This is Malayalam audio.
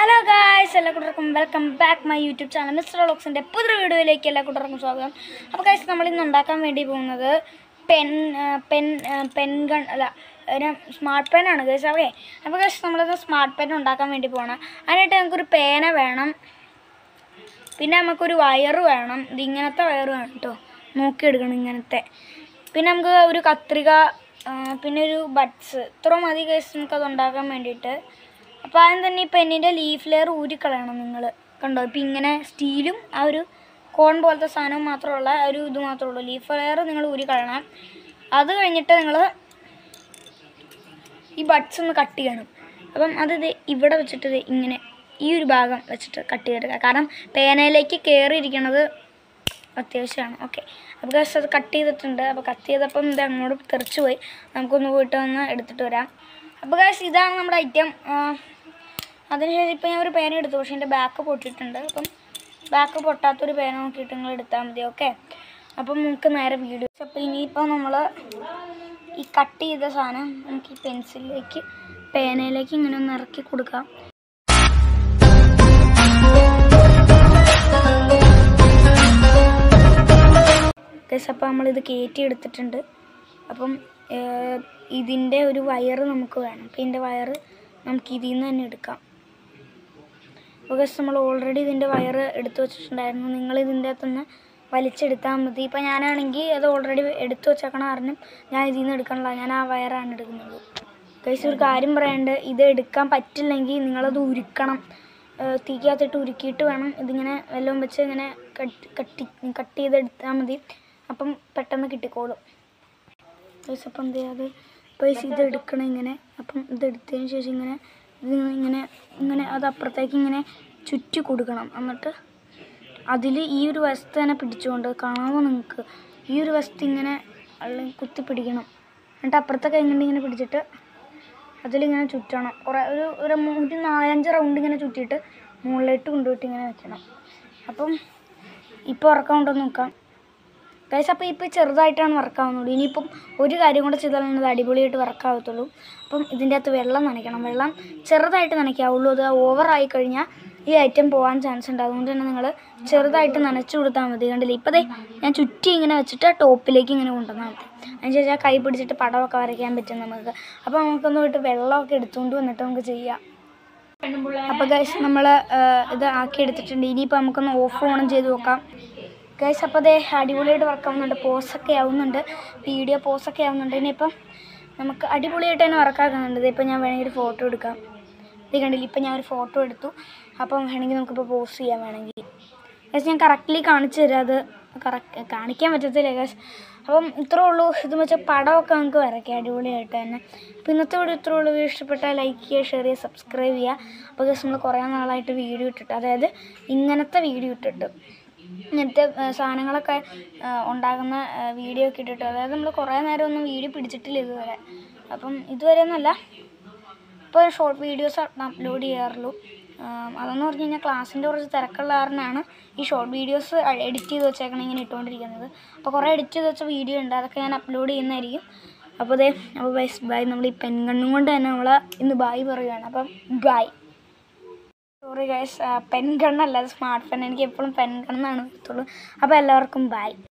ഹലോ ഗായ്സ് എല്ലാ കൂട്ടർക്കും welcome back my YouTube channel mister ലോക്സിൻ്റെ പുതിയ വീഡിയോയിലേക്ക് എല്ലാ കൂട്ടർക്കും സ്വാഗതം അപ്പോൾ ഗായ്സ് നമ്മൾ ഇന്ന് ഉണ്ടാക്കാൻ വേണ്ടി പോകുന്നത് പെൻ പെൻ പെൻ ഗൺ അല്ല ഒരു സ്മാർട്ട് പെന്നാണ് ഗൈസ് ഓക്കെ അപ്പോൾ ഗൈസ് നമ്മളത് സ്മാർട്ട് പെൻ ഉണ്ടാക്കാൻ വേണ്ടി പോകണം അതിനായിട്ട് നമുക്കൊരു പേന വേണം പിന്നെ നമുക്കൊരു വയറ് വേണം ഇത് ഇങ്ങനത്തെ വയറ് വേണം കേട്ടോ നോക്കിയെടുക്കണം ഇങ്ങനത്തെ പിന്നെ നമുക്ക് ഒരു കത്രിക ആ, പിന്നെ ഒരു ബഡ്സ് ഇത്ര മതി കേസ് നമുക്കത് ഉണ്ടാക്കാൻ വേണ്ടിയിട്ട് അപ്പോൾ ആദ്യം തന്നെ ഈ പെന്നിൻ്റെ ലീഫ് ലെയർ ഊരിക്കളയണം നിങ്ങൾ കണ്ടോ ഇപ്പം ഇങ്ങനെ സ്റ്റീലും ആ ഒരു കോൺ പോലത്തെ സാധനവും മാത്രമുള്ള ആ ഒരു ഇത് മാത്രമേ ഉള്ളൂ ലീഫ് ലെയർ നിങ്ങൾ ഊരിക്കളയണം അത് കഴിഞ്ഞിട്ട് നിങ്ങൾ ഈ ബഡ്സ് ഒന്ന് കട്ട് ചെയ്യണം അപ്പം അത് ദേ ഇവിടെ വെച്ചിട്ട് ദേ ഇങ്ങനെ ഈ ഒരു ഭാഗം വെച്ചിട്ട് കട്ട് ചെയ്തെടുക്കുക കാരണം പേനയിലേക്ക് കയറിയിരിക്കണത് അത്യാവശ്യമാണ് ഓക്കെ അപ്പോൾ ഗസ് അത് കട്ട് ചെയ്തിട്ടുണ്ട് അപ്പോൾ കട്ട് ചെയ്തപ്പം ഇത് അങ്ങോട്ട് തെറിച്ച് പോയി നമുക്കൊന്ന് പോയിട്ട് ഒന്ന് എടുത്തിട്ട് വരാം അപ്പോൾ ഗസ് ഇതാണ് നമ്മുടെ ഐറ്റം അതിനുശേഷം ഇപ്പം ഞാൻ ഒരു പേന എടുത്തു പക്ഷേ എൻ്റെ ബാക്ക് പൊട്ടിയിട്ടുണ്ട് അപ്പം ബാക്ക് പൊട്ടാത്തൊരു പേന നോക്കിയിട്ട് നിങ്ങൾ എടുത്താൽ മതി ഓക്കെ അപ്പം നമുക്ക് നേരെ വീഡിയോ അപ്പോൾ ഇനിയിപ്പോൾ നമ്മൾ ഈ കട്ട് ചെയ്ത സാധനം നമുക്ക് ഈ പെൻസിലിലേക്ക് പേനയിലേക്ക് ഇങ്ങനെ ഒന്ന് ഇറക്കി കൊടുക്കാം ഗസ് അപ്പോൾ നമ്മളിത് കയറ്റി എടുത്തിട്ടുണ്ട് അപ്പം ഏഹ്, ഇതിൻ്റെ ഒരു വയറ് നമുക്ക് വേണം അപ്പം ഇതിൻ്റെ വയറ് നമുക്ക് ഇതിൽ നിന്ന് തന്നെ എടുക്കാം അപ്പോൾ ഗസ് നമ്മൾ ഓൾറെഡി ഇതിൻ്റെ വയറ് എടുത്തു വെച്ചിട്ടുണ്ടായിരുന്നു നിങ്ങൾ ഇതിൻ്റെ അകത്തുനിന്ന് വലിച്ചെടുത്താൽ മതി ഇപ്പം ഞാനാണെങ്കിൽ അത് ഓൾറെഡി എടുത്തു വെച്ചേക്കണ കാരണം ഞാൻ ഇതിൽ നിന്ന് എടുക്കണില്ല ഞാൻ ആ വയറാണ് എടുക്കുന്നത് ഗൈസ് ഒരു കാര്യം പറയാണ്ട് ഇത് എടുക്കാൻ പറ്റില്ലെങ്കിൽ നിങ്ങളത് ഉരുക്കണം ഏഹ് തീക്കകത്തിട്ട് ഉരുക്കിയിട്ട് വേണം ഇതിങ്ങനെ വെല്ലം വെച്ച് ഇങ്ങനെ കട്ട് കട്ടി കട്ട് ചെയ്തെടുത്താൽ മതി അപ്പം പെട്ടെന്ന് കിട്ടിക്കോളും ഗൈസ് അപ്പം എന്ത് ചെയ്യാതെ ഗൈസ് ഇത് എടുക്കണം ഇങ്ങനെ അപ്പം ഇത് എടുത്തതിന് ശേഷം ഇങ്ങനെ ഇത് ഇങ്ങനെ ഇങ്ങനെ അത് അപ്പുറത്തേക്ക് ഇങ്ങനെ ചുറ്റി കൊടുക്കണം എന്നിട്ട് അതിൽ ഈ ഒരു വസ്തു തന്നെ പിടിച്ചുകൊണ്ട് കാണാമോ നിങ്ങൾക്ക് ഈ ഒരു വസ്തു ഇങ്ങനെ അല്ലെങ്കിൽ കുത്തി പിടിക്കണം എന്നിട്ട് അപ്പുറത്തെ കൈ കൊണ്ട് ഇങ്ങനെ പിടിച്ചിട്ട് അതിലിങ്ങനെ ചുറ്റണം കുറേ ഒരു ഒരു മൂ- ഒരു നാലഞ്ച് റൗണ്ട് ഇങ്ങനെ ചുറ്റിയിട്ട് മുകളിലോട്ട് കൊണ്ടുപോയിട്ട് ഇങ്ങനെ വെക്കണം അപ്പം ഇപ്പോൾ ഉറക്കം ഉണ്ടോ എന്ന് നോക്കാം ഗൈസ് അപ്പോൾ ഇപ്പോൾ ചെറുതായിട്ടാണ് വർക്കാവുന്നുള്ളൂ ഇനിയിപ്പം ഒരു കാര്യം കൂടെ ചെയ്താലാണ് ഇത് അടിപൊളിയായിട്ട് വർക്കാവത്തുള്ളൂ അപ്പം ഇതിൻ്റെ അകത്ത് വെള്ളം നനയ്ക്കണം വെള്ളം ചെറുതായിട്ട് നനയ്ക്കാവുള്ളൂ അത് ഓവറായി കഴിഞ്ഞാൽ ഈ ഐറ്റം പോകാൻ ചാൻസ് ഉണ്ട് അതുകൊണ്ട് തന്നെ നിങ്ങൾ ചെറുതായിട്ട് നനച്ചു കൊടുത്താൽ മതി കണ്ടില്ലേ ഇപ്പോൾ ദേ ഞാൻ ചുറ്റി ഇങ്ങനെ വെച്ചിട്ട് ടോപ്പിലേക്ക് ഇങ്ങനെ കൊണ്ടുവന്നാൽ മതി അതിനുശേഷം ആ കൈ പിടിച്ചിട്ട് പടമൊക്കെ വരയ്ക്കാൻ പറ്റും നമുക്ക് അപ്പോൾ നമുക്കൊന്ന് പോയിട്ട് വെള്ളമൊക്കെ എടുത്തുകൊണ്ട് വന്നിട്ട് നമുക്ക് ചെയ്യാം അപ്പോൾ ഗൈസ് നമ്മൾ ഇത് ആക്കി എടുത്തിട്ടുണ്ട് ഇനിയിപ്പോൾ നമുക്കൊന്ന് ഓഫ് ഓണം ചെയ്ത് നോക്കാം ഗൈസ് അപ്പോൾ അതേ അടിപൊളിയായിട്ട് വർക്ക് ആവുന്നുണ്ട് പോസൊക്കെ ആവുന്നുണ്ട് വീഡിയോ പോസൊക്കെ ആവുന്നുണ്ട് ഇനിയിപ്പം നമുക്ക് അടിപൊളിയായിട്ട് തന്നെ വർക്കാക്കുന്നുണ്ട് ഇതിപ്പോൾ ഞാൻ വേണമെങ്കിൽ ഒരു ഫോട്ടോ എടുക്കാം ഇത് കണ്ടില്ല ഇപ്പം ഞാൻ ഒരു ഫോട്ടോ എടുത്തു അപ്പം വേണമെങ്കിൽ നമുക്കിപ്പോൾ പോസ്റ്റ് ചെയ്യാൻ വേണമെങ്കിൽ ഗൈസ് ഞാൻ കറക്റ്റ്ലി കാണിച്ചു തരാം അത് കറക്റ്റ് കാണിക്കാൻ പറ്റത്തില്ല ഗൈസ് അപ്പം ഇത്രേ ഉള്ളൂ ഇത് വെച്ചാൽ പടമൊക്കെ നമുക്ക് വരയ്ക്കാം അടിപൊളിയായിട്ട് തന്നെ അപ്പോൾ ഇന്നത്തെ വീഡിയോ ഇത്രേ ഉള്ളൂ വീഡിയോ ഇഷ്ടപ്പെട്ടാൽ ലൈക്ക് ചെയ്യുക ഷെയർ ചെയ്യുക സബ്സ്ക്രൈബ് ചെയ്യുക അപ്പോൾ ഗൈസ് നമ്മൾ കുറേ നാളായിട്ട് വീഡിയോ ഇട്ടിട്ട് അതായത് ഇങ്ങനത്തെ വീഡിയോ ഇട്ടിട്ട് ഇങ്ങനത്തെ ആ, സാധനങ്ങളൊക്കെ ആ, ഉണ്ടാകുന്ന ആ, വീഡിയോ ഒക്കെ ഇട്ടിട്ട് അതായത് നമ്മൾ കുറേ നേരം ഒന്നും വീഡിയോ പിടിച്ചിട്ടില്ല ഇതുവരെ അപ്പം ഇതുവരെ ഒന്നല്ല ഇപ്പോൾ ഷോർട്ട് വീഡിയോസ് അപ്ലോഡ് ചെയ്യാറുള്ളൂ ആം, അതെന്ന് പറഞ്ഞു കഴിഞ്ഞാൽ ക്ലാസ്സിൻ്റെ കുറച്ച് തിരക്കുള്ള കാരണമാണ് ഈ ഷോർട്ട് വീഡിയോസ് എഡിറ്റ് ചെയ്ത് വെച്ചേക്കണം ഇങ്ങനെ ഇട്ടുകൊണ്ടിരിക്കുന്നത് അപ്പോൾ കുറേ എഡിറ്റ് ചെയ്ത് വെച്ച വീഡിയോ ഉണ്ട് അതൊക്കെ ഞാൻ അപ്ലോഡ് ചെയ്യുന്നതായിരിക്കും അപ്പോൾ അതെ അപ്പോൾ ബൈ ബൈ നമ്മൾ ഈ പെൻ കണ്ണും കൊണ്ട് തന്നെ നമ്മൾ ഇന്ന് ബായ് പറയുകയാണ് അപ്പം ബൈ സോറി ഗൈസ് പെൻ ഗണ്ണല്ല അത് സ്മാർട്ട് പെൻ എനിക്ക് എപ്പോഴും പെൻ ഗണ്ണാണ് വരത്തുള്ളൂ അപ്പോൾ എല്ലാവർക്കും ബൈ